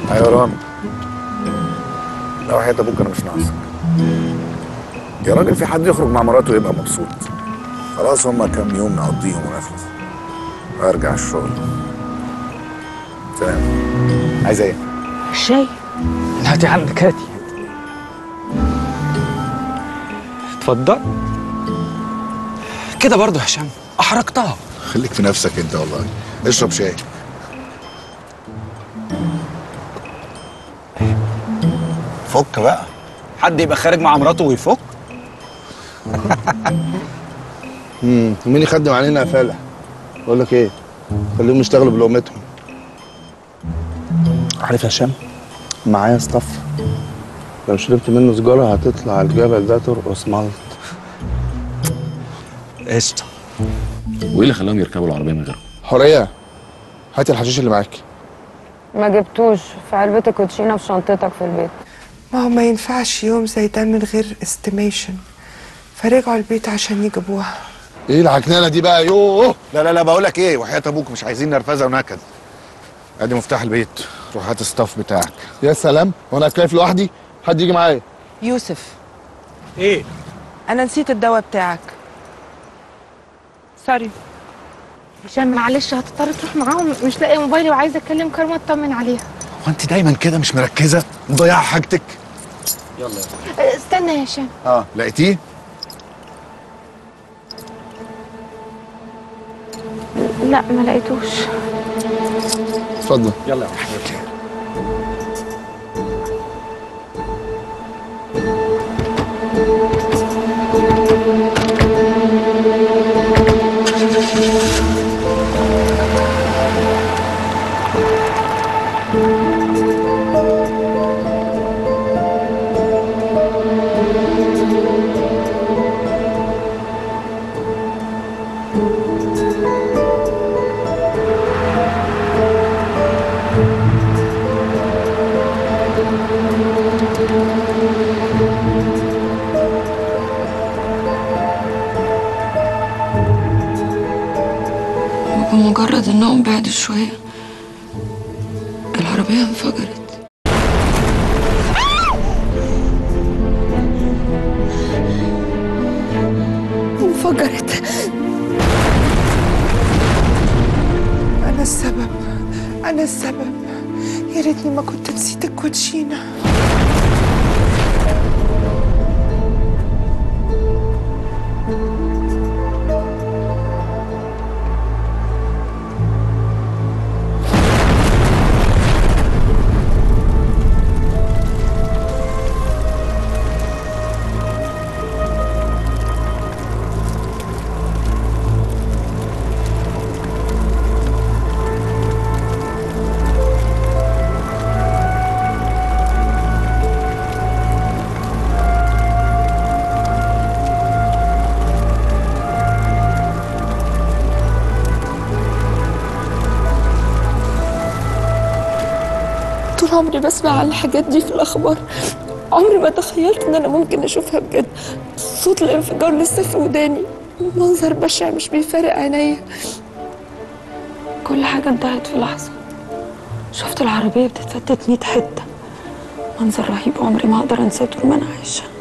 ايوه رامي لو حياة ابوك انا مش ناقصك يا راجل في حد يخرج مع مراته يبقى مبسوط خلاص هما كام يوم نقضيهم ونخلص وارجع الشغل سلام عايز ايه؟ الشاي لا دي عندك هاتي اتفضل كده برضه يا هشام احرجتها خليك في نفسك انت والله اشرب شاي فك بقى حد يبقى خارج مع مراته ويفك امم ومين يخدم علينا يا فالح بقول لك ايه خليهم يشتغلوا بلقمتهم عارف يا هشام معايا اصطف لو شربت منه سجاره هتطلع الجبل ده ترقص ملط قشطه وايه اللي خلاهم يركبوا العربيه من غيره حوريه هاتي الحشيش اللي معاكي ما جبتوش في علبة الكوتشينة في شنطتك في البيت ما هو ما ينفعش يوم زي ده من غير استيميشن فرجعوا البيت عشان يجيبوها ايه العكنانه دي بقى يوه لا لا لا بقول لك ايه وحياة ابوك مش عايزين نرفزه ونكد ادي مفتاح البيت روح هات الستاف بتاعك يا سلام وانا كيف لوحدي حد يجي معايا يوسف ايه انا نسيت الدواء بتاعك سوري هشام معلش هتضطر تروح معاهم مش لاقي موبايلي وعايزه اكلم كارما اطمن عليها هو انت دايما كده مش مركزه مضيعه حاجتك يلا أه، استنى يا هشام اه لقيتيه لا ما لقيتوش اتفضل يلا يا حبيبتي وبمجرد انهم بعدوا شوية العربية انفجرت انفجرت انا السبب انا السبب يا ريتني ما كنت نسيت الكوتشينه طول عمري بسمع عن الحاجات دي في الأخبار عمري ما تخيلت إن أنا ممكن أشوفها بجد صوت الانفجار لسه في وداني منظر بشع مش بيفارق عينيا كل حاجة انتهت في لحظة شفت العربية بتتفتت 100 حتة منظر رهيب عمري ما هقدر انساه طول ما أنا عايشة